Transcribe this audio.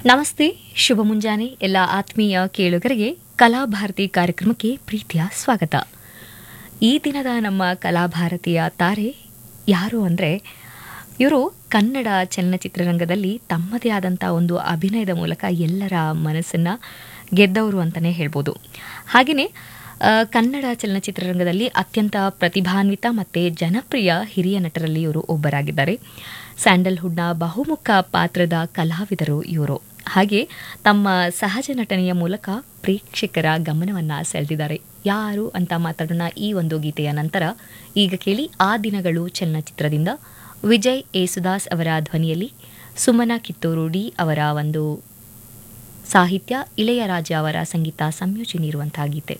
ನಮಸ್ತೆ ಶುಭ ಮುಂಜಾನೆ ಎಲ್ಲ ಆತ್ಮೀಯ ಕೇಳುಗರಿಗೆ ಕಲಾಭಾರತಿ ಕಾರ್ಯಕ್ರಮಕ್ಕೆ ಪ್ರೀತಿಯ ಸ್ವಾಗತ ಈ ದಿನದ ನಮ್ಮ ಕಲಾಭಾರತಿಯ ತಾರೆ ಯಾರು ಅಂದರೆ ಇವರು ಕನ್ನಡ ಚಲನಚಿತ್ರರಂಗದಲ್ಲಿ ತಮ್ಮದೇ ಆದಂಥ ಒಂದು ಅಭಿನಯದ ಮೂಲಕ ಎಲ್ಲರ ಮನಸ್ಸನ್ನು ಗೆದ್ದವರು ಅಂತಲೇ ಹೇಳ್ಬೋದು ಹಾಗೆಯೇ ಆ, ಕನ್ನಡ ಚಲನಚಿತ್ರರಂಗದಲ್ಲಿ ಅತ್ಯಂತ ಪ್ರತಿಭಾನ್ವಿತ ಮತ್ತು ಜನಪ್ರಿಯ ಹಿರಿಯ ನಟರಲ್ಲಿ ಇವರು ಒಬ್ಬರಾಗಿದ್ದಾರೆ ಸ್ಯಾಂಡಲ್ವುಡ್ನ ಬಹುಮುಖ ಪಾತ್ರದ ಕಲಾವಿದರು ಇವರು ಹಾಗೆ ತಮ್ಮ ಸಹಜ ನಟನೆಯ ಮೂಲಕ ಪ್ರೇಕ್ಷಕರ ಗಮನವನ್ನು ಸೆಳೆದಿದ್ದಾರೆ ಯಾರು ಅಂತ ಮಾತಾಡೋಣ ಈ ಒಂದು ಗೀತೆಯ ನಂತರ ಈಗ ಕೇಳಿ ಆ ದಿನಗಳು ಚಲನಚಿತ್ರದಿಂದ ವಿಜಯ್ ಯೇಸುದಾಸ್ ಅವರ ಧ್ವನಿಯಲ್ಲಿ ಸುಮನ ಕಿತ್ತೂರು ಡಿ ಅವರ ಒಂದು ಸಾಹಿತ್ಯ ಇಳೆಯರಾಜ ಅವರ ಸಂಗೀತ ಸಂಯೋಜನೆ ಇರುವಂತಹ ಗೀತೆ